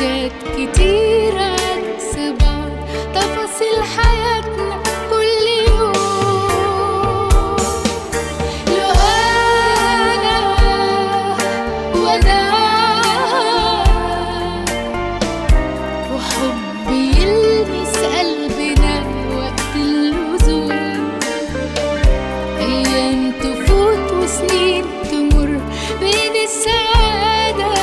حاجات كتير عكس بعض تفاصيل حياتنا كل يوم لو أنا وأنا وحب يلمس قلبنا وقت اللزوم أيام تفوت وسنين تمر بين السعادة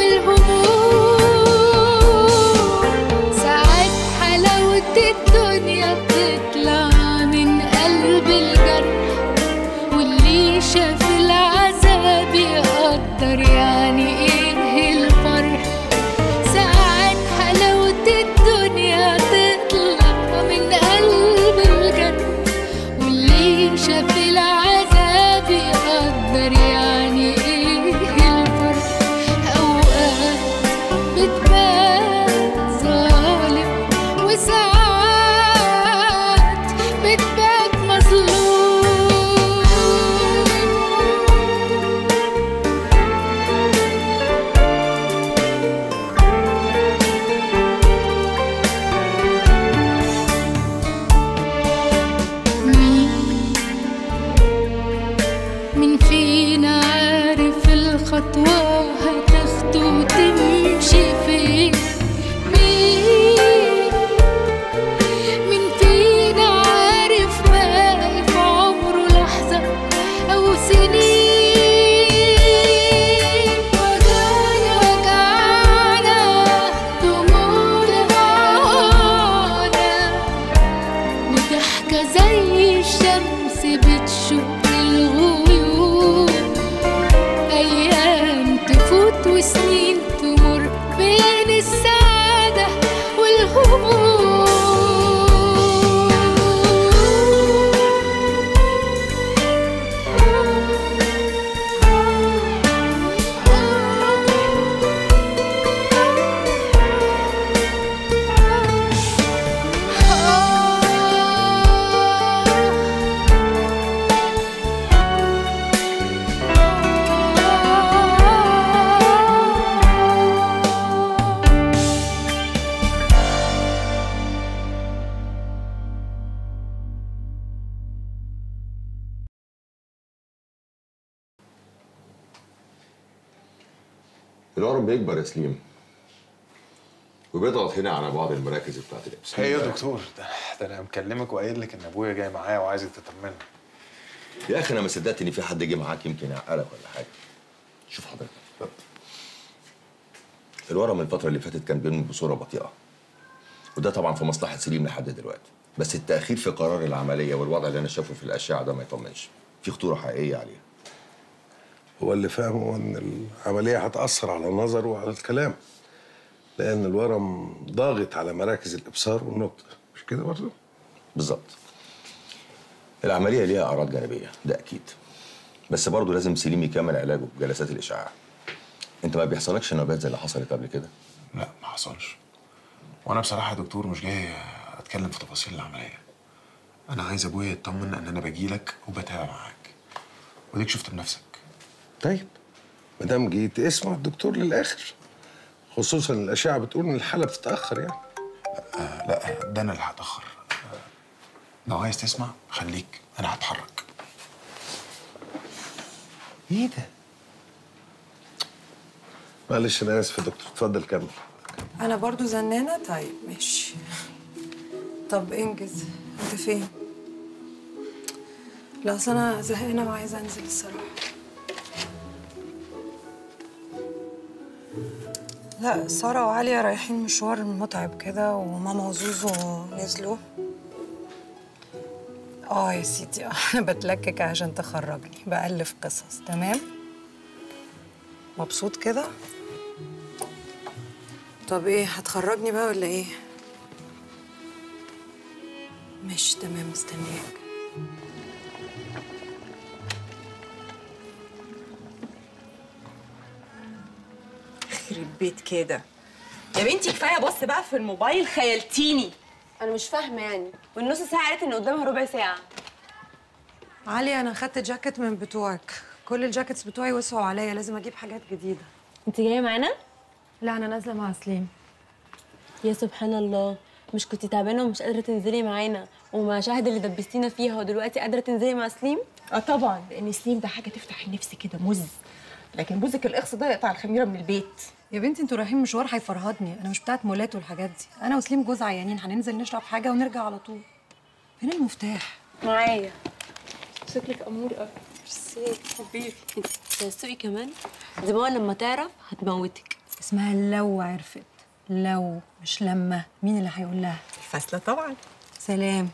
والهموم ساعات حلاوة الدنيا بتطلع من قلب الجرح واللي شاف العذاب يقدر يعني ايه الفرح ساعات حلاوة الدنيا تطلع من قلب الجنة واللي شاف العذاب يقدر يعني ايه الفرق اوقات بتبان ظالم وساعات بتبان مظلوم مين مين فينا عارف الخطوة هتاخده وتمشي فين مين مين فينا عارف باقي في عمره لحظة أو سنين وجعنا وجعنا دموعنا معانا وضحكة زي الشمس بتشق الغيوم أيام تفوت وسنين تمر بين السعادة الورم بيكبر يا سليم وبيضغط هنا على بعض المراكز بتاعت الابس هي يا دكتور ده, ده انا مكلمك وقايل لك ان ابويا جاي معايا وعايزك تطمني يا اخي انا ما صدقت ان في حد جه معاك يمكن يعقلك ولا حاجه شوف حضرتك الورم الفتره اللي فاتت كان بينمو بصوره بطيئه وده طبعا في مصلحه سليم لحد دلوقتي بس التاخير في قرار العمليه والوضع اللي انا شايفه في الاشعه ده ما يطمنش في خطوره حقيقيه عليها هو اللي فاهمه ان العمليه هتاثر على النظر وعلى الكلام لان الورم ضاغط على مراكز الابصار والنطق مش كده برضه بالظبط العمليه ليها اعراض جانبيه ده اكيد بس برضه لازم سليم يكمل علاجه بجلسات الاشعاع انت ما بيحصلكش نوبات زي اللي حصلت قبل كده لا ما حصلش وانا بصراحه يا دكتور مش جاي اتكلم في تفاصيل العمليه انا عايز ابويا يطمن ان انا باجي لك وبتابع معاك وديك شفت بنفسك طيب ما دام جيت اسمع الدكتور للاخر خصوصا الاشعه بتقول ان الحاله بتتاخر يعني آه لا ده انا اللي هتاخر آه لو عايز تسمع خليك انا هتحرك ايه ده معلش انا اسف يا دكتور اتفضل كمل انا برضو زنانه طيب ماشي طب انجز انت فين لا اصل انا زهقانه وعايزه انزل الصراحه لا ساره وعليا رايحين مشوار متعب كده وماما وزوزو نزلوا اه يا سيدي انا بتلكك عشان تخرجني بألف قصص تمام مبسوط كده طب ايه هتخرجني بقى ولا ايه ماشي تمام مستنياك يخرب بيت كده يا بنتي كفايه بص بقى في الموبايل خيلتيني انا مش فاهمه يعني والنص ساعه قالت ان قدامها ربع ساعه علي انا خدت جاكيت من بتوعك كل الجاكيتس بتوعي وسعوا عليا لازم اجيب حاجات جديده انت جايه معانا لا انا نازله مع سليم يا سبحان الله مش كنتي تعبانه ومش قادره تنزلي معانا ومع شهد اللي دبستينا فيها ودلوقتي قادره تنزلي مع سليم اه طبعا لان سليم ده حاجه تفتح النفس كده مز لكن بوزك الاخص ده يقطع الخميره من البيت يا بنتي انتوا رايحين مشوار هيفرهدني انا مش بتاعت مولات والحاجات دي انا وسليم جوز عيانين هننزل نشرب حاجه ونرجع على طول فين المفتاح معايا شكلك امور قوي ميرسي حبيبي انت تسوقي كمان دي ماما لما تعرف هتموتك اسمها لو عرفت لو مش لما مين اللي هيقول لها الفاسله طبعا سلام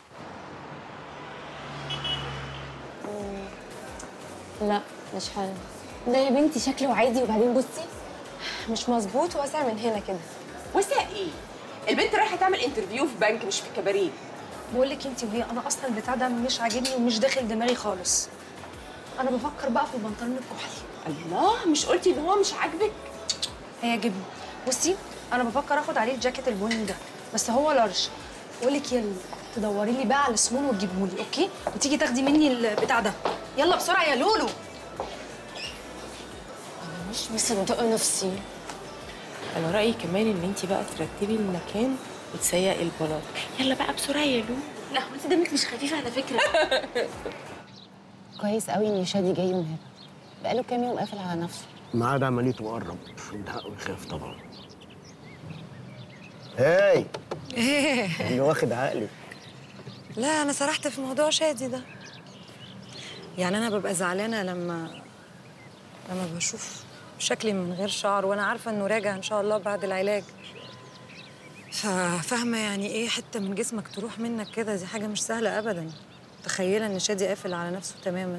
لا مش حلو ده يا بنتي شكله عادي وبعدين بصي مش مظبوط واسع من هنا كده وسع ايه البنت رايحه تعمل انترفيو في بنك مش في كباريه بقول لك انت وهي انا اصلا البتاع ده مش عاجبني ومش داخل دماغي خالص انا بفكر بقى في البنطلون الكحلي الله مش قلتي ان هو مش عاجبك هيعجبني بصي انا بفكر اخد عليه الجاكيت البني ده بس هو لارج بقول لك يلا تدوري لي بقى على السمون وتجيبه لي اوكي وتيجي تاخدي مني البتاع ده يلا بسرعه يا لولو مش مصدقه نفسي انا رايي كمان ان انت بقى ترتبي المكان وتسيقي البلاط يلا بقى بسرعه يا لو لا هو انت دمك مش خفيف على فكره كويس قوي ان شادي جاي من هنا بقاله كام يوم قافل على نفسه ميعاد عمليته قرب من حقه يخاف طبعا هاي ايه اللي واخد عقلك لا انا سرحت في موضوع شادي ده يعني انا ببقى زعلانه لما لما بشوف شكلي من غير شعر وانا عارفه انه راجع ان شاء الله بعد العلاج ففاهمه يعني ايه حته من جسمك تروح منك كده دي حاجه مش سهله ابدا متخيله ان شادي قافل على نفسه تماما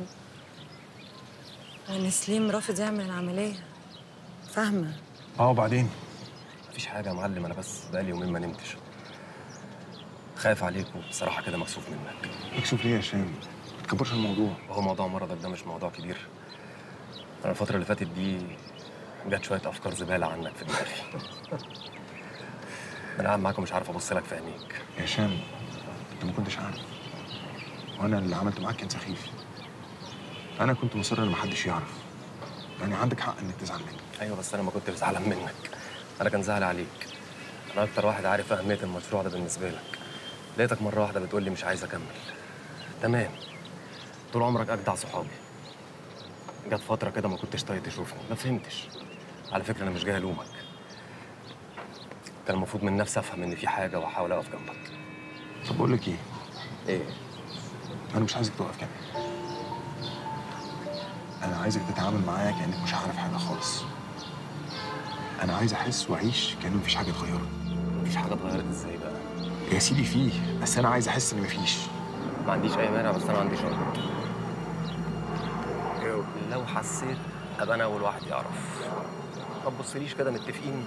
وان سليم رافض يعمل العمليه فاهمه اه وبعدين مفيش حاجه يا معلم انا بس بقالي يومين ما نمتش خايف عليك وبصراحه كده مكسوف منك مكسوف ليه يا هشام ما تكبرش الموضوع وهو موضوع مرضك ده مش موضوع كبير انا الفتره اللي فاتت دي جت شويه افكار زباله عنك في دماغي انا قاعد معاك ومش عارف ابص لك في عينيك يا هشام انت ما كنتش عارف وانا اللي عملته معاك كان سخيف انا كنت مصر ان محدش يعرف يعني عندك حق انك تزعل مني ايوه بس انا ما كنتش زعلان منك انا كان زعلي عليك انا اكتر واحد عارف اهميه المشروع ده بالنسبه لك لقيتك مره واحده بتقول لي مش عايز اكمل تمام طول عمرك اجدع صحابي جت فتره كده ما كنتش طايق تشوفني ما فهمتش على فكره انا مش جاي الومك كان المفروض من نفسي افهم ان في حاجه واحاول اقف جنبك طب بقول لك ايه ايه انا مش عايزك تقف جنبي انا عايزك تتعامل معايا كانك مش عارف حاجه خالص انا عايز احس واعيش كان مفيش حاجه اتغيرت مفيش حاجه اتغيرت ازاي بقى يا سيدي فيه بس انا عايز احس ان مفيش ما عنديش اي مانع بس انا عندي شرط لو حسيت ابقى انا اول واحد يعرف ما تبصليش كده متفقين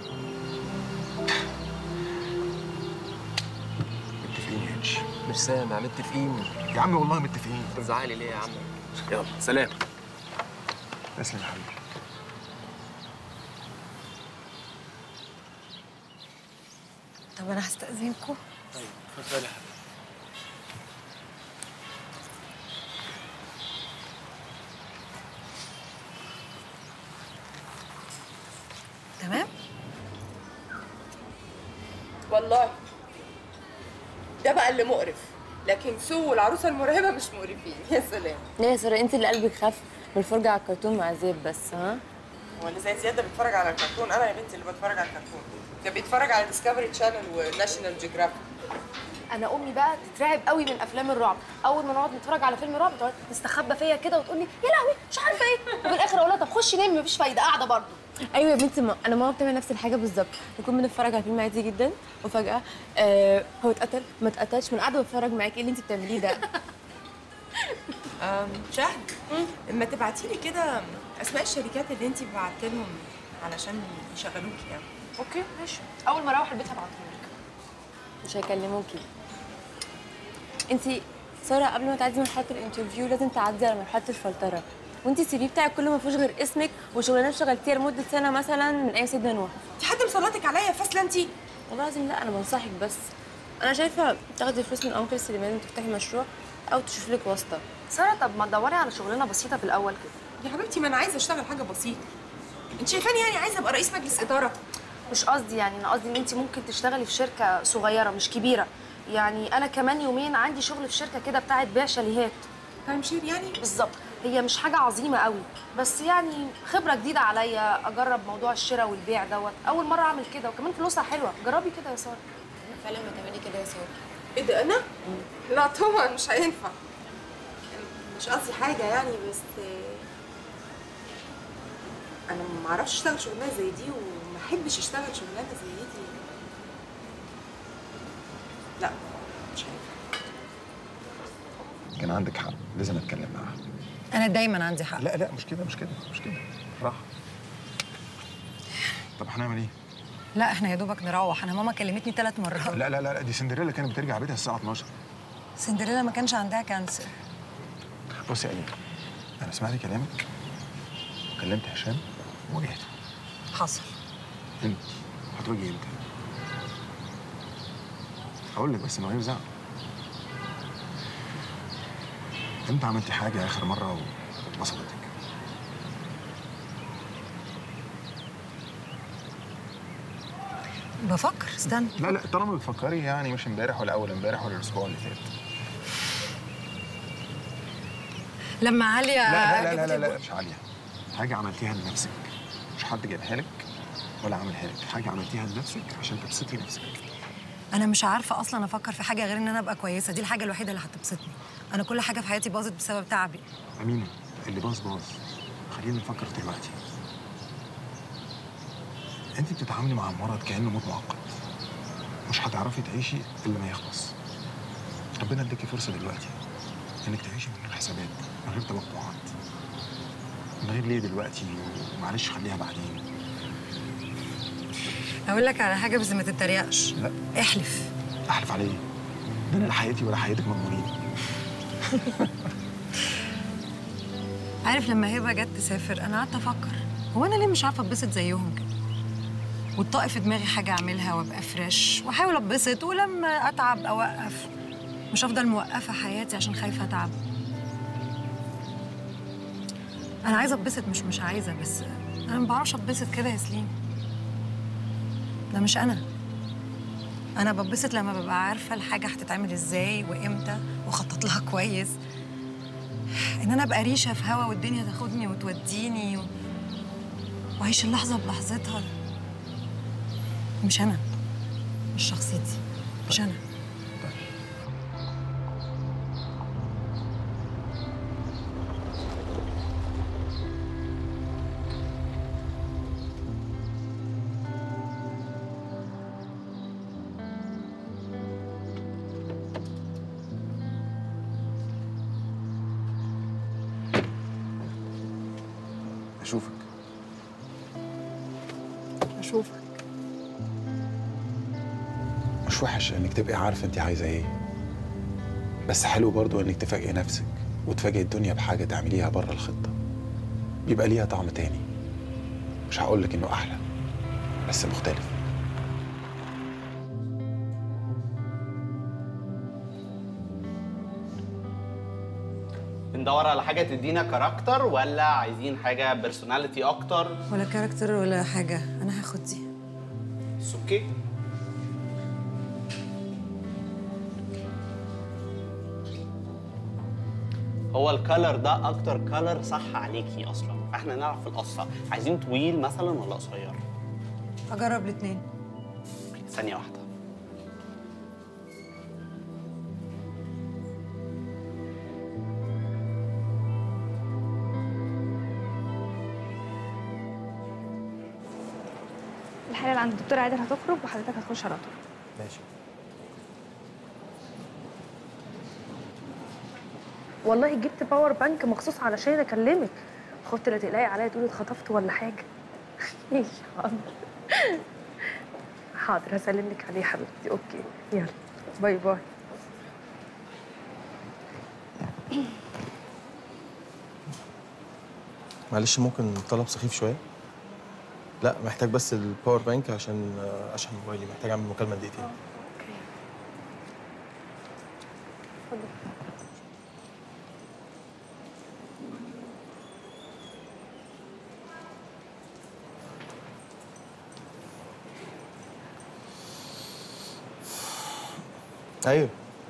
متفقين يا هنش مش سامع متفقين يا عم والله متفقين تزعلي ليه يا عم يلا سلام تسلم يا حبيبي طب انا هستاذنكم طيب اتفضلي يا حبيبي تمام والله ده بقى اللي مقرف لكن سو والعروسه المرهبه مش مقرفين يا سلام ليه يا ساره انت اللي قلبك خف من الفرجه على الكرتون مع زياد بس ها هو اللي زي زياد ده بيتفرج على الكرتون انا يا بنتي اللي بتفرج على الكرتون ده بيتفرج على ديسكفري تشانل وناشونال جيوغرافيك انا امي بقى تترعب قوي من افلام الرعب اول ما نقعد نتفرج على فيلم رعب تقعد تستخبى فيا كده وتقول لي يا لهوي مش عارفه ايه وفي الاخر اقول لها طب خشي نامي مفيش فايده قاعده برضه ايوه يا بنتي ما انا ماما بتعمل نفس الحاجه بالظبط نكون بنتفرج على فيلم عادي جدا وفجاه آه هو اتقتل ما اتقتلش من قاعده بتفرج معاكي ايه اللي انت بتعمليه ده أم، شهد اما تبعتي لي كده اسماء الشركات اللي انت بعت لهم علشان يشغلوكي يعني اوكي ماشي اول ما اروح البيت هبعتهولك مش هيكلموكي انت ساره قبل ما تعدي مرحله الانترفيو لازم تعدي على مرحله الفلتره وانت السي في بتاعك كله ما فيهوش غير اسمك وشغلانات شغلتيها لمده سنه مثلا من ايام سيدنا نوح انت حد مسلطك عليا يا فاسله انت والله العظيم لا انا بنصحك بس انا شايفه تاخدي فلوس من انكل سليمان وتفتحي مشروع او تشوفي لك واسطه ساره طب ما تدوري على شغلانه بسيطه في الاول كده يا حبيبتي ما انا عايزه اشتغل حاجه بسيطه انت شايفاني يعني عايزه ابقى رئيس مجلس اداره مش قصدي يعني انا قصدي ان انت ممكن تشتغلي في شركه صغيره مش كبيره يعني انا كمان يومين عندي شغل في شركه كده بتاعت بيع شاليهات تايم شير يعني بالظبط هي مش حاجه عظيمه قوي بس يعني خبره جديده عليا اجرب موضوع الشراء والبيع دوت اول مره اعمل كده وكمان فلوسها حلوه جربي كده يا ساره فعلا ما تعملي كده يا ساره ايه ده انا؟ لا طبعا مش هينفع مش قصدي حاجه يعني بس انا ما اعرفش اشتغل شغلانه زي دي وما احبش اشتغل شغلانه زي دي لا مش هينفع كان عندك حق لازم اتكلم معاها انا دايما عندي حق لا لا مش كده مش كده مش كده راح طب هنعمل ايه؟ لا احنا يا دوبك نروح انا ماما كلمتني ثلاث مرات لا لا لا لا، دي سندريلا كانت بترجع بيتها الساعه 12 سندريلا ما كانش عندها كانسر بصي يا أمين أنا سمعت كلامك وكلمت هشام وواجهته حصل أنت هتواجهي إمتى؟ هقول لك بس من غير زعل إمتى عملتي حاجة آخر مرة وبسطتك؟ بفكر استنى لا لا طالما بتفكري يعني مش امبارح ولا أول امبارح ولا الأسبوع اللي فات لما عليا لا لا لا لا, جابت لا, لي لا مش عالية حاجة عملتيها لنفسك مش حد جابها لك ولا عملها لك حاجة عملتيها لنفسك عشان تبسطي نفسك انا مش عارفه اصلا افكر في حاجه غير ان انا ابقى كويسه دي الحاجه الوحيده اللي هتبسطني انا كل حاجه في حياتي باظت بسبب تعبي أمينة اللي باظ باظ خلينا نفكر دلوقتي انت بتتعاملي مع المرض كانه موت مؤقت مش هتعرفي تعيشي الا ما يخلص ربنا اداكي فرصه دلوقتي انك تعيشي من غير حسابات من غير توقعات من غير ليه دلوقتي ومعلش خليها بعدين اقول لك على حاجه بس ما تتريقش لا احلف احلف على ايه ده انا لا حياتي ولا حياتك مضمونين عارف لما هبه جت تسافر انا قعدت افكر هو انا ليه مش عارفه اتبسط زيهم كده وتطاق في دماغي حاجه اعملها وابقى فريش واحاول اتبسط ولما اتعب اوقف مش هفضل موقفه حياتي عشان خايفه اتعب انا عايزه اتبسط مش مش عايزه بس انا ما بعرفش اتبسط كده يا سليم ده مش انا انا بتبسط لما ببقى عارفه الحاجه هتتعمل ازاي وامتى واخطط لها كويس ان انا ابقى ريشه في هوا والدنيا تاخدني وتوديني و... واعيش اللحظه بلحظتها مش انا مش شخصيتي مش انا اشوفك اشوفك مش وحش انك تبقي عارفه انت عايزه ايه بس حلو برضو انك تفاجئي نفسك وتفاجئي الدنيا بحاجه تعمليها بره الخطه بيبقى ليها طعم تاني مش هقولك انه احلى بس مختلف بندور على حاجه تدينا كاركتر ولا عايزين حاجه بيرسوناليتي اكتر ولا كاركتر ولا حاجه انا هاخد دي بس اوكي هو الكالر ده اكتر كالر صح عليكي اصلا فاحنا نعرف القصه عايزين طويل مثلا ولا قصير اجرب الاثنين ثانيه واحده الحالة اللي عند الدكتور عادل هتخرج وحضرتك هتخش على طول ماشي والله جبت باور بانك مخصوص علشان اكلمك خفت لا تقلقي عليا تقولي اتخطفت ولا حاجه ماشي حاضر حاضر هسلم لك عليه حبيبتي اوكي يلا باي باي معلش ممكن طلب سخيف شويه لا محتاج بس الباور بانك عشان آه، اشحن موبايلي محتاج اعمل مكالمه دقيقتين ايوه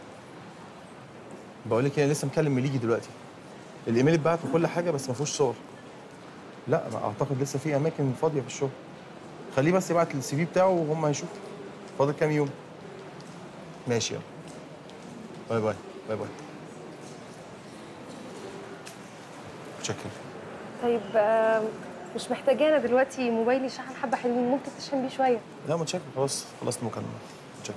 بقول لك انا لسه مكلم مليجي دلوقتي الايميل اتبعت وكل حاجه بس ما فيهوش صور لا ما اعتقد لسه في اماكن فاضيه في الشغل خليه بس يبعت السي في بتاعه وهم هيشوفوا فاضل كام يوم ماشي يلا باي باي باي باي شكرا طيب آه، مش محتاجة أنا دلوقتي موبايلي شحن حبة حلوين ممكن تشحن بيه شوية لا متشكر خلاص خلصت المكالمه متشكر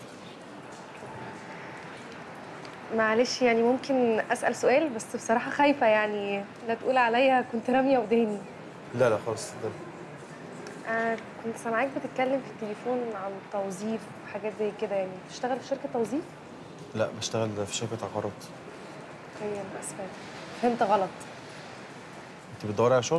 معلش يعني ممكن أسأل سؤال بس بصراحة خايفة يعني لا تقول عليا كنت رامية وداني لا لا خلاص ده آه كنت سامعاك بتتكلم في التليفون عن توظيف وحاجات زي كده يعني بتشتغل في شركة توظيف؟ لا بشتغل في شركه عقارات اوكي أنا آسفة فهمت غلط انت بتدوري على شغل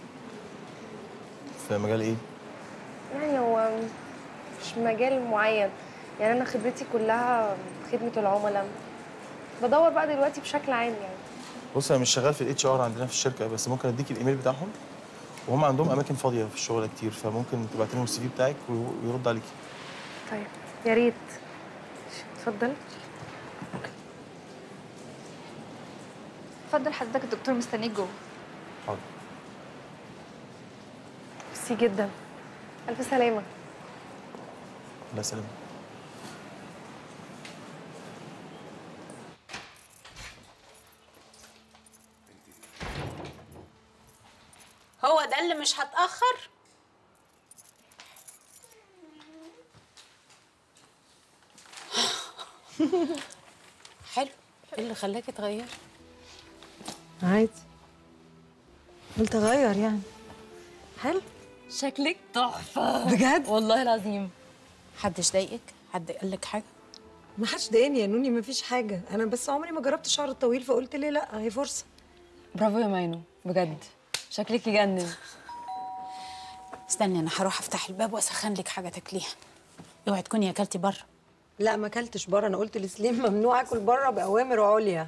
في مجال ايه يعني هو مش مجال معين يعني أنا خبرتي كلها خدمة العملاء بدور بقى دلوقتي بشكل عام يعني بص انا مش شغال في الاتش ار عندنا في الشركه بس ممكن اديك الايميل بتاعهم وهم عندهم اماكن فاضيه في الشغل كتير فممكن تبعت لهم السي في بتاعك وي- ويرد عليكي طيب يا ريت اتفضل اتفضل حضرتك الدكتور مستنيك جوه حاضر ميرسي جدا ألف سلامة الله يسلمك هو ده اللي مش هتأخر حلو ايه اللي خلاكي تغيري عادي قلت اغير يعني حلو شكلك تحفه بجد والله العظيم حدش ضايقك حد قال لك حاجه ما حدش ضايقني يا نوني ما فيش حاجه انا بس عمري ما جربت شعر الطويل فقلت ليه لا هي فرصه برافو يا ماينو بجد شكلك يجنن استني انا هروح افتح الباب واسخن لك حاجه تاكليها اوعي تكوني اكلتي بره لا ما اكلتش بره انا قلت لسليم ممنوع اكل بره باوامر عليا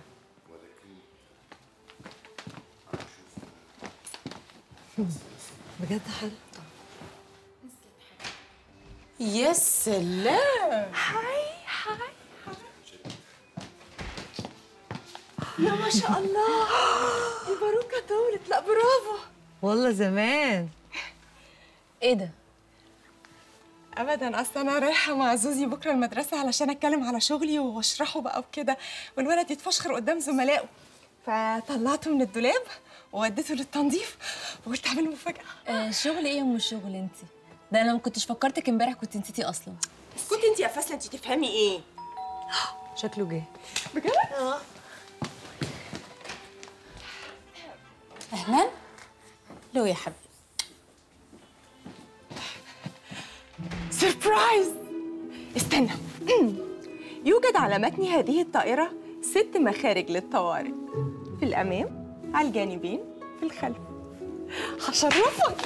بجد حلو يا سلام هاي هاي يا ما شاء الله الباروكه طولت لا برافو والله زمان ايه ده ابدا اصل انا رايحه مع زوزي بكره المدرسه علشان اتكلم على شغلي واشرحه بقى وكده والولد يتفشخر قدام زملائه فطلعته من الدولاب ووديته للتنظيف وقلت اعمل مفاجاه آه شغل ايه يا ام الشغل انت ده انا ما كنتش فكرتك امبارح كنت نسيتي اصلا كنت انت يا فاسله انت تفهمي ايه شكله جه بجد اه اهلا لو يا حبيبي سربرايز استنى يوجد على متن هذه الطائرة ست مخارج للطوارئ في الأمام على الجانبين في الخلف هشرفك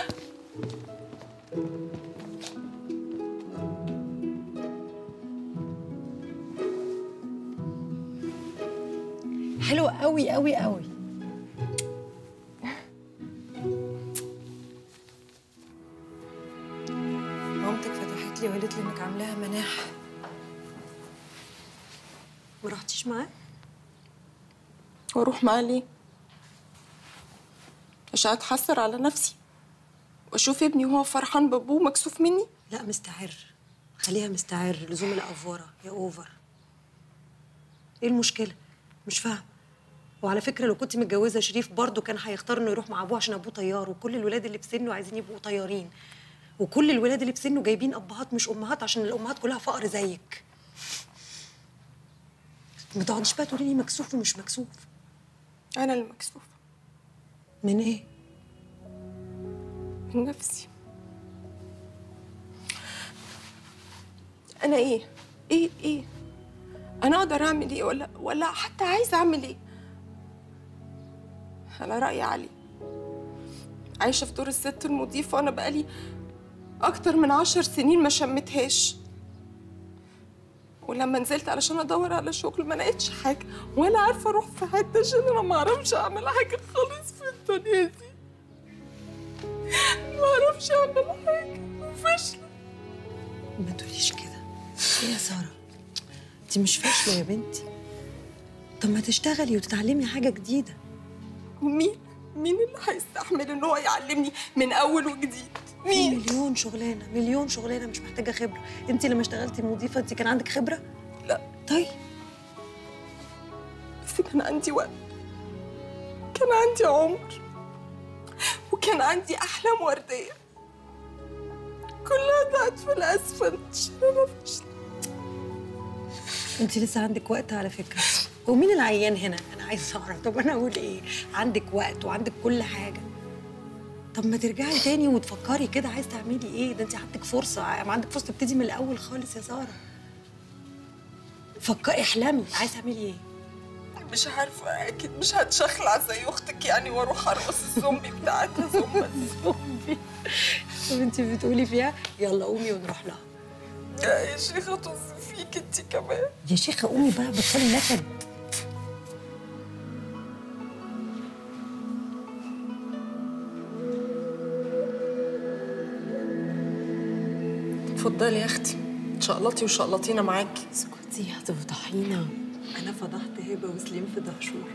حلو قوي قوي قوي مامتك فتحت لي وقالت لي انك عاملاها مناح ما رحتيش معاه واروح معاه ليه عشان اتحسر على نفسي واشوف ابني وهو فرحان بابوه مكسوف مني لا مستعر خليها مستعر لزوم الافوره يا اوفر ايه المشكله مش فاهمه وعلى فكره لو كنت متجوزه شريف برضه كان هيختار انه يروح مع ابوه عشان ابوه طيار وكل الولاد اللي في سنه عايزين يبقوا طيارين وكل الولاد اللي في سنه جايبين ابهات مش امهات عشان الامهات كلها فقر زيك ما تقعديش بقى تقولي لي مكسوف ومش مكسوف انا اللي مكسوفه من ايه من نفسي انا ايه ايه ايه انا اقدر اعمل ايه ولا ولا حتى عايزه اعمل ايه على راي علي عايشه في دور الست المضيفه وانا بقالي اكتر من عشر سنين ما شمتهاش ولما نزلت علشان ادور على شغل ما لقيتش حاجه ولا عارفه اروح في حته عشان انا ما اعرفش اعمل حاجه خالص في الدنيا دي ما اعرفش اعمل حاجه وفاشله ما تقوليش كده ايه يا ساره انت انت مش فاشله يا بنتي طب ما تشتغلي وتتعلمي حاجه جديده ومين مين اللي هيستحمل ان هو يعلمني من اول وجديد في مين مليون شغلانه مليون شغلانه مش محتاجه خبره انت لما اشتغلتي مضيفه انت كان عندك خبره لا طيب بس كان عندي وقت كان عندي عمر وكان عندي احلام ورديه كلها ضاعت في الاسفلت عشان انا فشلت انت لسه عندك وقت على فكره ومين العيان هنا انا عايزه اعرف طب انا اقول ايه عندك وقت وعندك كل حاجه طب ما ترجعي تاني وتفكري كده عايز تعملي ايه ده انت عندك فرصه ما عندك فرصه تبتدي من الاول خالص يا ساره فكري احلمي عايز تعملي ايه مش عارفه اكيد مش هتشخلع زي اختك يعني واروح ارقص الزومبي بتاعتها زومبا الزومبي طب انت بتقولي فيها يلا قومي ونروح لها يا شيخه طز فيك انت كمان يا شيخه قومي بقى بطلي نكد اتفضلي يا اختي شقلطي وشقلطينا معاكي اسكتي هتفضحينا انا فضحت هبه وسليم في دهشور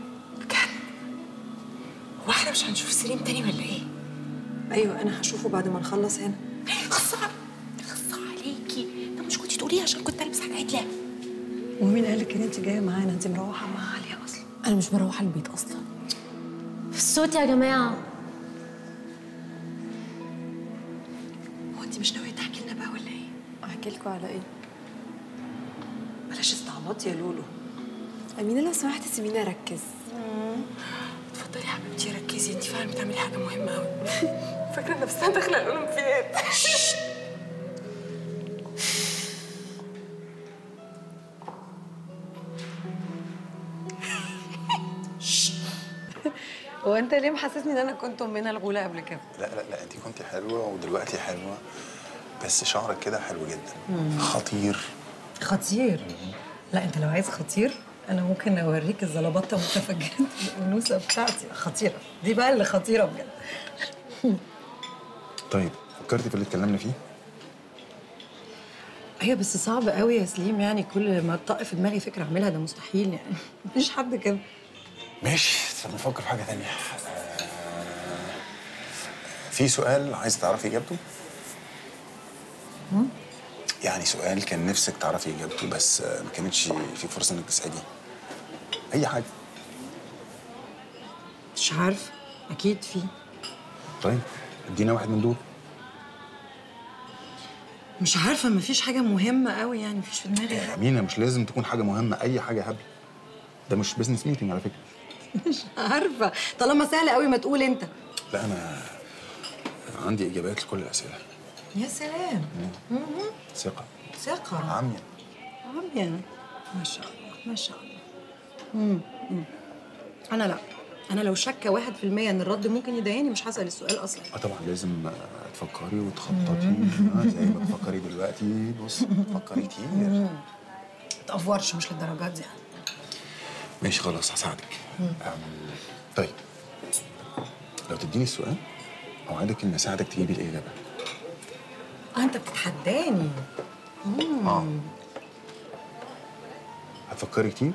هو احنا مش هنشوف سليم تاني ولا ايه؟ ايوه انا هشوفه بعد ما نخلص هنا خص خص عليكي طب مش كنتي تقولي عشان كنت البس حاجه عدله ومين قالك ان انت جايه معانا انت مروحه مع عليا اصلا انا مش مروحه البيت اصلا الصوت يا جماعه هو انت مش ناويه تحكي لنا بقى ولا ايه احكي لكم على ايه بلاش استعباط يا لولو امينه لو سمحتي سيبيني اركز اتفضلي يا حبيبتي ركزي انت فعلا بتعملي حاجه مهمه قوي فاكره نفسها داخله الاولمبياد هو انت ليه محسسني ان انا كنت امنا الغولة قبل كده لا لا لا انت كنت حلوه ودلوقتي حلوه بس شعرك كده حلو جدا مم. خطير خطير لا انت لو عايز خطير انا ممكن اوريك الزلبطه متفجرات الانوثه بتاعتي خطيره دي بقى اللي خطيره بجد طيب فكرتي في اللي اتكلمنا فيه هي بس صعب قوي يا سليم يعني كل ما تطق في دماغي فكره اعملها ده مستحيل يعني مفيش حد كده ماشي طب نفكر في حاجه تانية آه، في سؤال عايز تعرفي اجابته مم؟ يعني سؤال كان نفسك تعرفي اجابته بس آه، ما كانتش في فرصه انك تساليه اي حاجه مش عارف اكيد في طيب ادينا واحد من دول مش عارفه مفيش حاجه مهمه قوي يعني مفيش في دماغي يا امينه مش لازم تكون حاجه مهمه اي حاجه هبل ده مش بزنس ميتنج على فكره مش عارفه طالما سهله قوي ما تقول انت لا انا عندي اجابات لكل الاسئله يا سلام مم. ثقه ثقه عمية عمية ما شاء الله ما شاء الله مم. مم. انا لا انا لو شاكه واحد في المية ان الرد ممكن يضايقني مش هسال السؤال اصلا اه طبعا لازم آه، تفكري وتخططي آه زي ما بتفكري دلوقتي بص فكري كتير ما تقفرش مش للدرجات دي يعني ماشي خلاص هساعدك مم. أم، طيب لو تديني السؤال اوعدك اني اساعدك تجيبي الاجابه اه انت بتتحداني مم. اه هتفكري كتير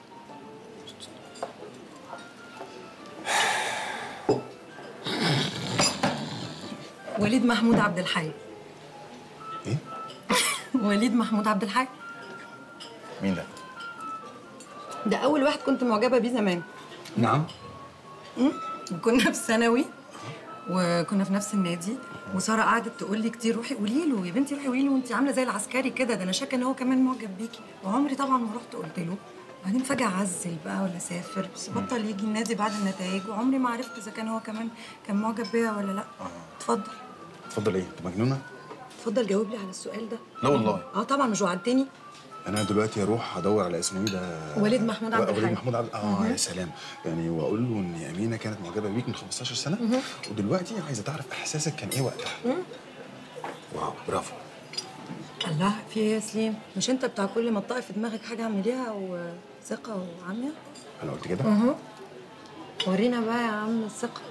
وليد محمود عبد الحي ايه وليد محمود عبد الحي مين ده ده اول واحد كنت معجبه بيه زمان نعم مم. كنا في ثانوي وكنا في نفس النادي وساره قعدت تقول لي كتير روحي قولي له يا بنتي روحي قولي له انت عامله زي العسكري كده ده انا شاكه ان هو كمان معجب بيكي وعمري طبعا ما رحت قلت له بعدين فجاه عزل بقى ولا سافر بس بطل يجي النادي بعد النتائج وعمري ما عرفت اذا كان هو كمان كان معجب بيا ولا لا اتفضل اتفضل ايه انت مجنونه اتفضل جاوب لي على السؤال ده لا والله اه طبعا مش وعدتني انا دلوقتي هروح ادور على اسمه ايه ده وليد محمود عبد وليد الحي. محمود عبد اه مهم. يا سلام يعني واقول له ان امينه كانت معجبه بيك من 15 سنه مهم. ودلوقتي عايزه تعرف احساسك كان ايه وقتها مم. واو برافو الله في ايه يا سليم مش انت بتاع كل ما تطقي في دماغك حاجه اعمليها وثقه وعمية انا قلت كده اها ورينا بقى يا عم الثقه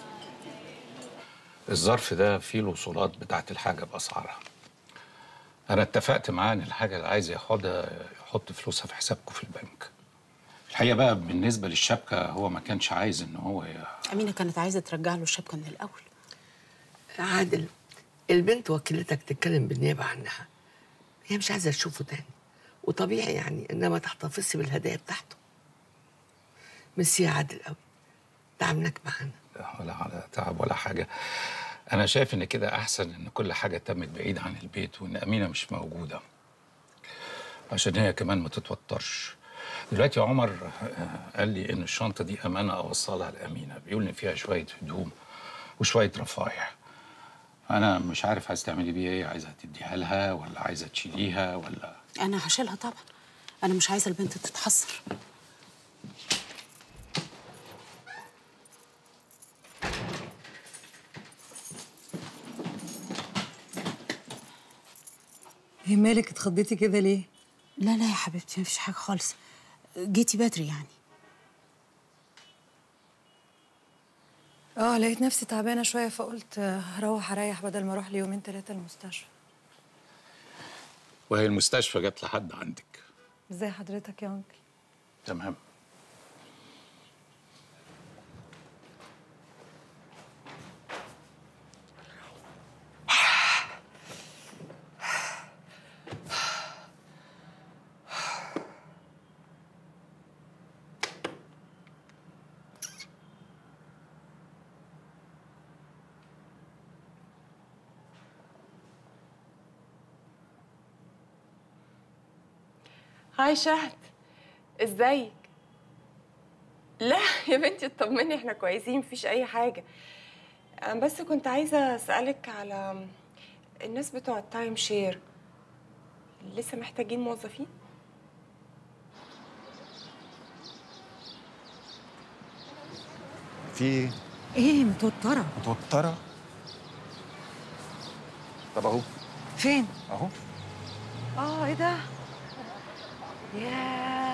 الظرف ده فيه الوصولات بتاعت الحاجة بأسعارها انا اتفقت معاه ان الحاجه اللي عايز ياخدها يحط فلوسها في حسابكم في البنك الحقيقه بقى بالنسبه للشبكه هو ما كانش عايز ان هو ي... امينه كانت عايزه ترجع له الشبكه من الاول عادل البنت وكيلتك تتكلم بالنيابه عنها هي مش عايزه تشوفه تاني وطبيعي يعني انما تحتفظي بالهدايا بتاعته ميرسي يا عادل قوي تعبناك معانا لا ولا على تعب ولا حاجه انا شايف ان كده احسن ان كل حاجه تمت بعيد عن البيت وان امينه مش موجوده عشان هي كمان ما تتوترش دلوقتي عمر آه، قال لي ان الشنطه دي امانه اوصلها لامينه بيقول ان فيها شويه هدوم وشويه رفايع انا مش عارف عايز تعملي بيها ايه عايزه تديها لها ولا عايزه تشيليها ولا انا هشيلها طبعا انا مش عايزه البنت تتحسر ايه مالك اتخضيتي كده ليه؟ لا لا يا حبيبتي مفيش حاجه خالص جيتي بدري يعني اه لقيت نفسي تعبانه شويه فقلت آه، هروح اريح بدل ما اروح لي يومين ثلاثه المستشفى وهي المستشفى جت لحد عندك ازاي حضرتك يا انكل تمام هاي شهد ازيك لا يا بنتي اطمني احنا كويسين مفيش اي حاجه انا بس كنت عايزه اسالك على الناس بتوع التايم شير لسه محتاجين موظفين في ايه؟ ايه متوتره متوترة؟ طب اهو فين؟ اهو اه ايه ده؟ ياه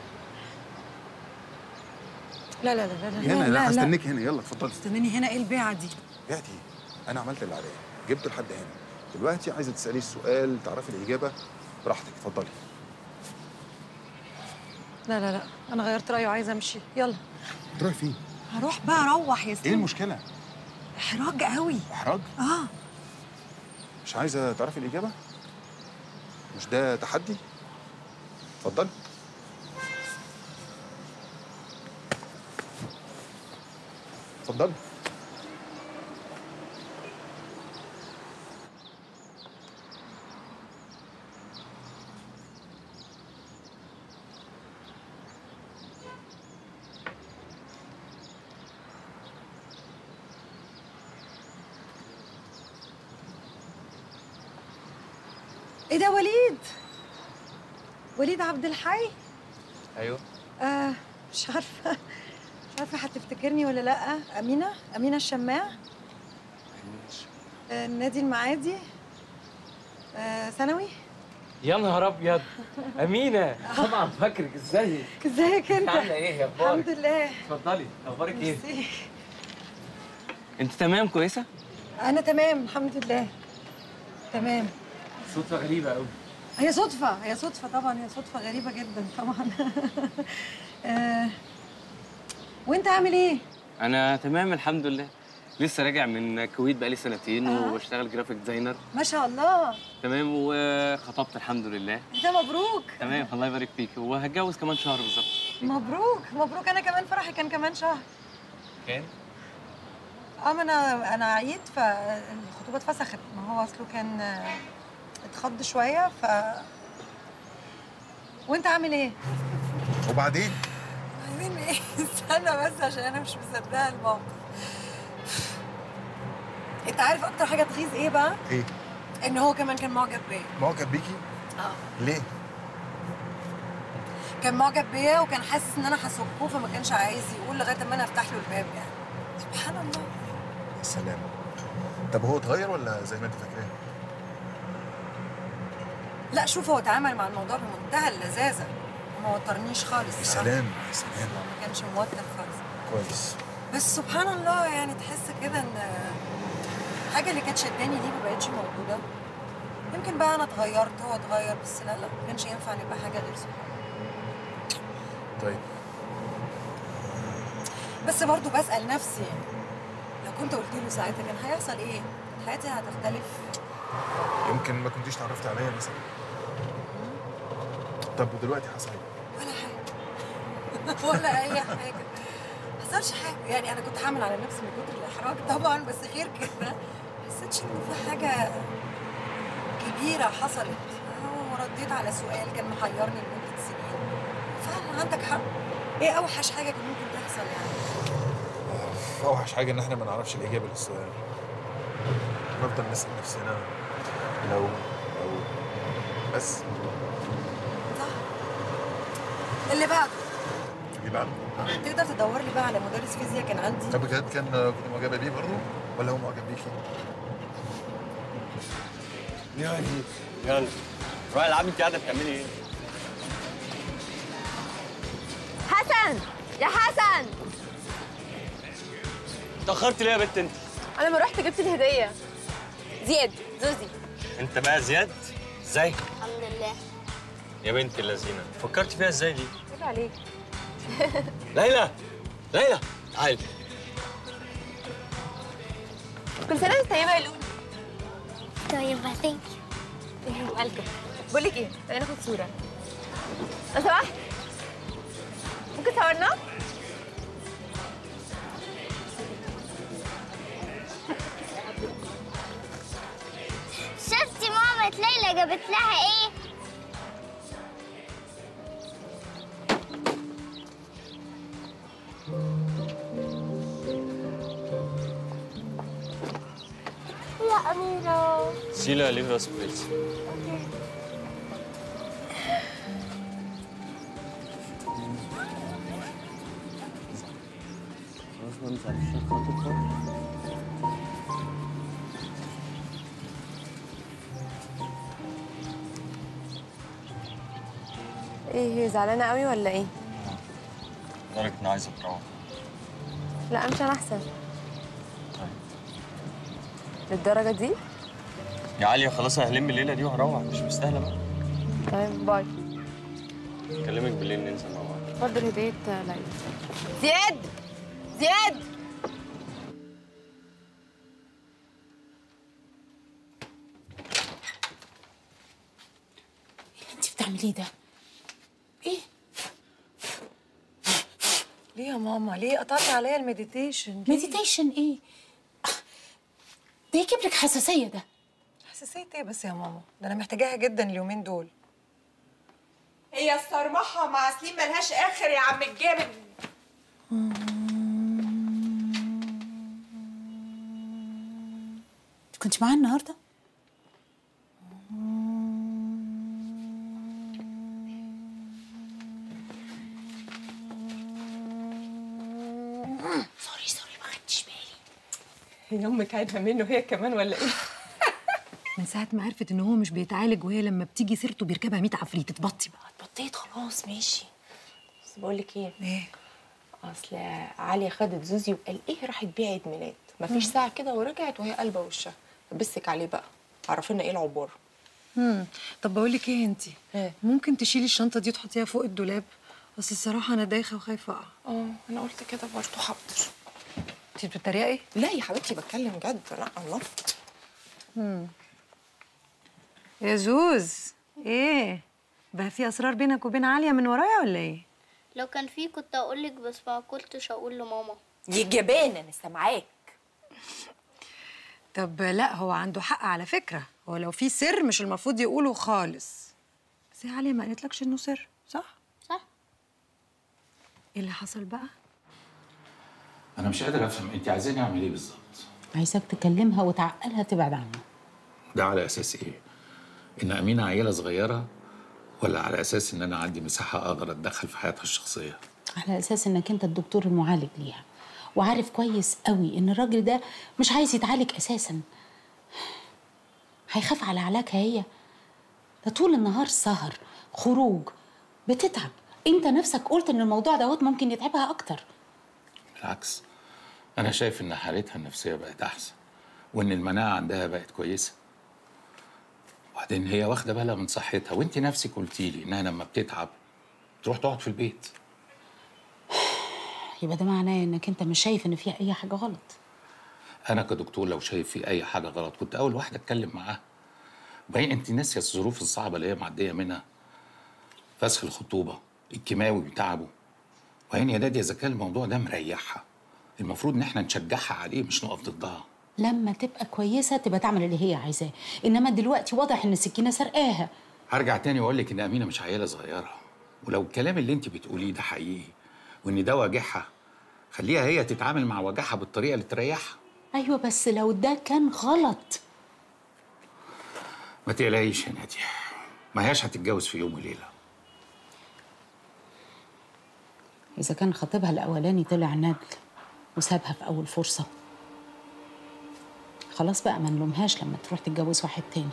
لا لا لا لا لا هنا لا, لا لا. هستنيك هنا يلا اتفضلي استناني هنا ايه البيعه دي؟ بعتي انا عملت اللي عليا جبته لحد هنا دلوقتي عايزه تسالي السؤال تعرفي الاجابه براحتك اتفضلي لا لا لا انا غيرت رايي وعايزه امشي يلا تروحي فين هروح بقى اروح يا ايه سيدي المشكله احراج قوي احراج اه مش عايزه تعرفي الاجابه مش ده تحدي اتفضلي اتفضلي ايه ده وليد وليد عبد الحي ايوه آه مش عارفه مش عارفه هتفتكرني ولا لا امينه امينه الشماع آه النادي المعادي آه ثانوي يا نهار ابيض امينه طبعا فاكرك ازيك ازيك انت عامله ايه يا اخبارك الحمد لله اتفضلي اخبارك ايه ميرسي. انت تمام كويسه انا تمام الحمد لله تمام صدفه غريبه قوي هي صدفة هي صدفة طبعا هي صدفة غريبة جدا طبعا آه، وانت عامل ايه؟ انا تمام الحمد لله لسه راجع من الكويت بقالي سنتين آه. وبشتغل جرافيك ديزاينر ما شاء الله تمام وخطبت الحمد لله ده مبروك تمام الله يبارك فيك وهتجوز كمان شهر بالظبط مبروك مبروك انا كمان فرحي كان كمان شهر كان اه ما انا انا عييت فالخطوبة اتفسخت ما هو اصله كان آه، اتخض شوية ف وانت عامل ايه؟ وبعدين عاملين ايه؟ استنى بس عشان انا مش مصدقة الموقف انت عارف اكتر حاجة تغيظ ايه بقى؟ ايه ان هو كمان كان معجب بيا معجب بيكي اه ليه كان معجب بيا وكان حاسس ان انا هسكه فما كانش عايز يقول لغايه اما انا افتح له الباب يعني سبحان الله يا سلام طب هو اتغير ولا زي ما انت فاكراه لا شوف هو اتعامل مع الموضوع بمنتهى اللذاذه وما وترنيش خالص يا سلام يا سلام ما كانش موتر خالص كويس بس سبحان الله يعني تحس كده ان الحاجه اللي كانت شداني دي ما بقتش موجوده يمكن يمكن بقى انا اتغيرت هو اتغير بس لا لا ما كانش ينفع نبقى حاجه غير صحاب طيب بس برضو بسال نفسي يعني لو كنت قلت له ساعتها كان هيحصل ايه؟ كانت حياتي هتختلف يمكن ما كنتيش تعرفت عليا مثلا طب ودلوقتي حصل ايه؟ ولا حاجه ولا اي حاجه ما حصلش حاجه يعني انا كنت حامل على نفسي من كتر الاحراج طبعا بس غير كده ما حسيتش ان في حاجه كبيره حصلت أهو رديت على سؤال كان محيرني لمده سنين فعلا عندك حق ايه اوحش حاجه كان ممكن تحصل يعني اوحش حاجه ان احنا ما نعرفش الاجابه للسؤال نفضل نسال نفسنا لو لو بس اللي بعده اللي بعده تقدر تدور لي بقى على مدرس فيزياء كان عندي طب بجد كان كنت معجبه بيه برضه ولا هو معجب بيكي؟ يعني يلا روحي العبي انت قاعده بتعملي ايه؟ حسن يا حسن اتاخرت ليه يا بنت انت؟ انا ما رحت جبت الهديه زياد زوزي انت بقى زياد ازاي؟ الحمد لله يا بنت اللذينه فكرت فيها ازاي دي؟ عيب عليك ليلى ليلى تعالي كل سنه وانت طيبه يا لولو طيب ثانك ويلكم بقول لك ايه تعالي ناخد صوره لو سمحت ممكن تصورنا شفتي ماما ليلى جابت لها ايه يا أميرة سيلا ليفرا سبريتز ايه هي زعلانه قوي ولا ايه لدرجه اني عايزه تروح لا امشي انا احسن للدرجه دي يا عليا خلاص هلم الليله دي وهروح مش مستاهله بقى تمام باي اكلمك بالليل ننزل مع بعض اتفضل هديه ليلى زياد زياد انت بتعمليه ده ايه ليه يا ماما ليه قطعتي عليا المديتيشن ليه؟ مديتيشن ايه ده يجيب لك حساسيه ده حساسيه ايه بس يا ماما ده انا محتاجاها جدا اليومين دول هي الصرمحة مع سليم ملهاش آخر يا عم الجامد كنت معاه النهارده سوري سوري ما خدتش بالي هي امك عايزه منه هي كمان ولا ايه؟ من ساعه ما عرفت ان هو مش بيتعالج وهي لما بتيجي سيرته بيركبها 100 عفريت اتبطي بقى اتبطيت خلاص ماشي بس بقول لك ايه ايه اصل عليا خدت زوزي وقال ايه راحت بيع عيد ميلاد مفيش مم. ساعه كده ورجعت وهي قلبه وشها لبسك عليه بقى عرفنا ايه العبور امم طب بقول لك ايه انت ممكن تشيلي الشنطه دي وتحطيها فوق الدولاب بس الصراحه انا دايخه وخايفه اقع اه انا قلت كده برضه حاضر انت بتتريقي لا يا حبيبتي بتكلم جد لا الله امم يا زوز ايه بقى في اسرار بينك وبين عاليه من ورايا ولا ايه لو كان في كنت اقولك بس ما كنتش اقول لماما يا جبانه انا سامعاك طب لا هو عنده حق على فكره هو لو في سر مش المفروض يقوله خالص بس هي عاليه ما قالتلكش انه سر صح صح ايه اللي حصل بقى انا مش قادر افهم انت عايزاني اعمل ايه بالظبط عايزاك تكلمها وتعقلها تبعد عنه ده على اساس ايه ان امينه عيله صغيره ولا على اساس ان انا عندي مساحه اقدر اتدخل في حياتها الشخصيه على اساس انك انت الدكتور المعالج ليها وعارف كويس قوي ان الراجل ده مش عايز يتعالج اساسا هيخاف على علاجها هي ده طول النهار سهر خروج بتتعب انت نفسك قلت ان الموضوع دوت ممكن يتعبها اكتر بالعكس انا شايف ان حالتها النفسيه بقت احسن وان المناعه عندها بقت كويسه بعدين هي واخده بالها من صحتها وانت نفسك قلتي لي انها لما بتتعب تروح تقعد في البيت يبقى ده معناه انك انت مش شايف ان فيها اي حاجه غلط انا كدكتور لو شايف في اي حاجه غلط كنت اول واحد اتكلم معاها وبعدين انت ناسيه الظروف الصعبه اللي هي معديه منها فسخ الخطوبه الكيماوي بتعبه وبعدين يا دادي اذا كان الموضوع ده مريحها المفروض ان احنا نشجعها عليه مش نقف ضدها لما تبقى كويسه تبقى تعمل اللي هي عايزاه انما دلوقتي واضح ان السكينه سرقاها هرجع تاني واقول لك ان امينه مش عيله صغيره ولو الكلام اللي انت بتقوليه ده حقيقي وان ده واجعها خليها هي تتعامل مع وجعها بالطريقه اللي تريحها ايوه بس لو ده كان غلط ما تقلقيش يا ناديه ما هياش هتتجوز في يوم وليله اذا كان خطيبها الاولاني طلع ندل وسابها في اول فرصه خلاص بقى ما نلومهاش لما تروح تتجوز واحد تاني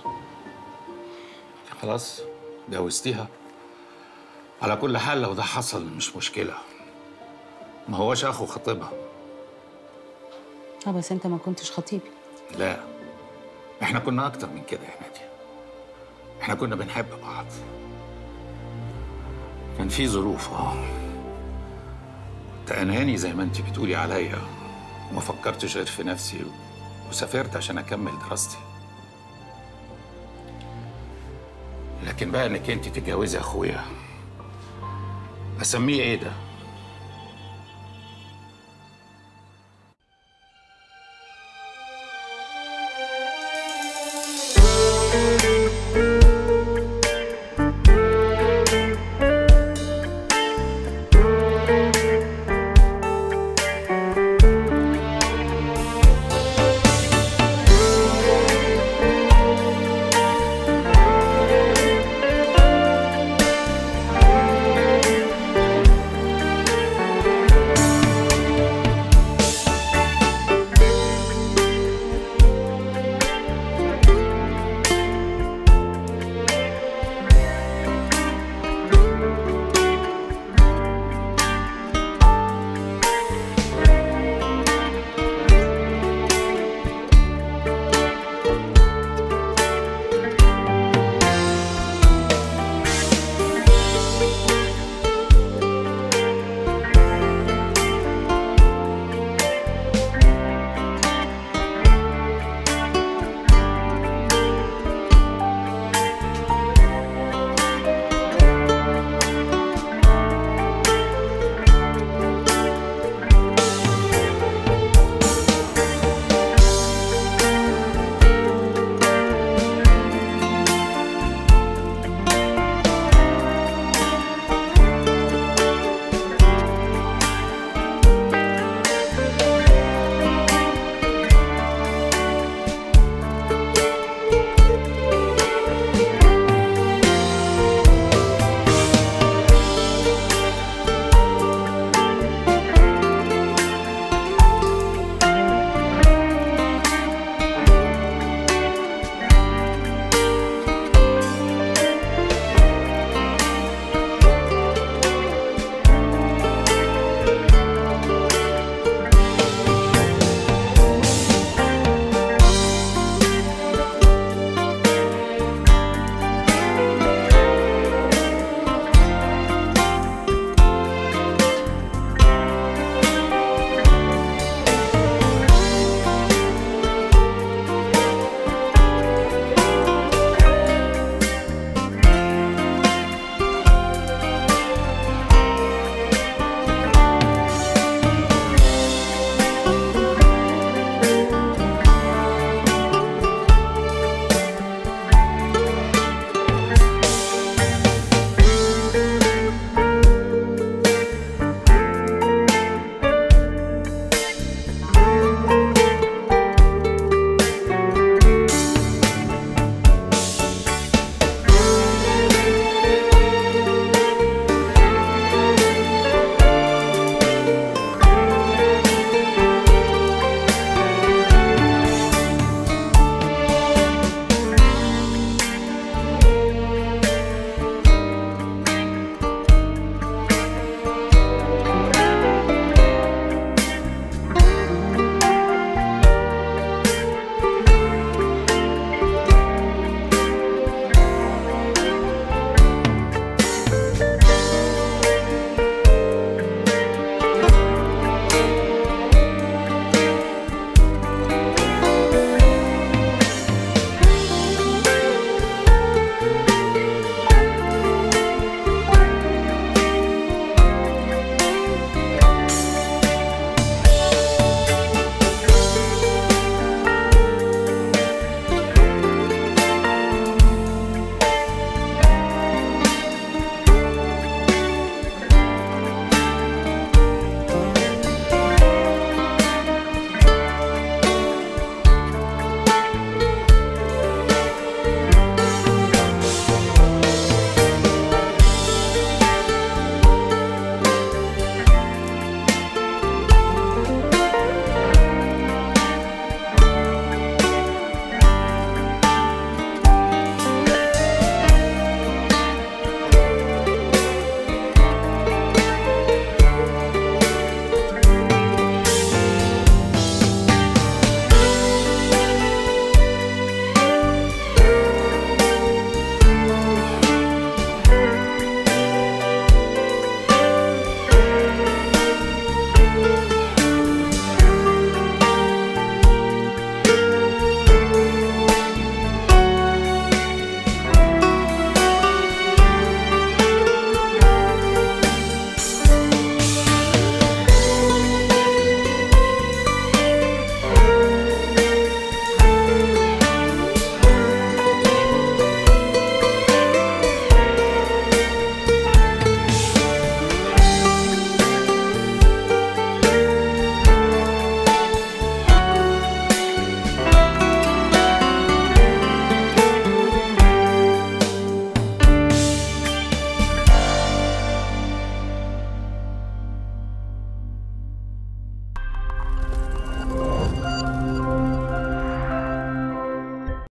خلاص جوزتيها على كل حال لو ده حصل مش مشكله ما هوش اخو خطيبها اه بس انت ما كنتش خطيبي لا احنا كنا اكتر من كده يا ناديه احنا كنا بنحب بعض كان في ظروف اه تأناني زي ما انت بتقولي عليا وما فكرتش غير في نفسي و... وسافرت عشان اكمل دراستي لكن بقى انك انت تتجوزي اخويا اسميه ايه ده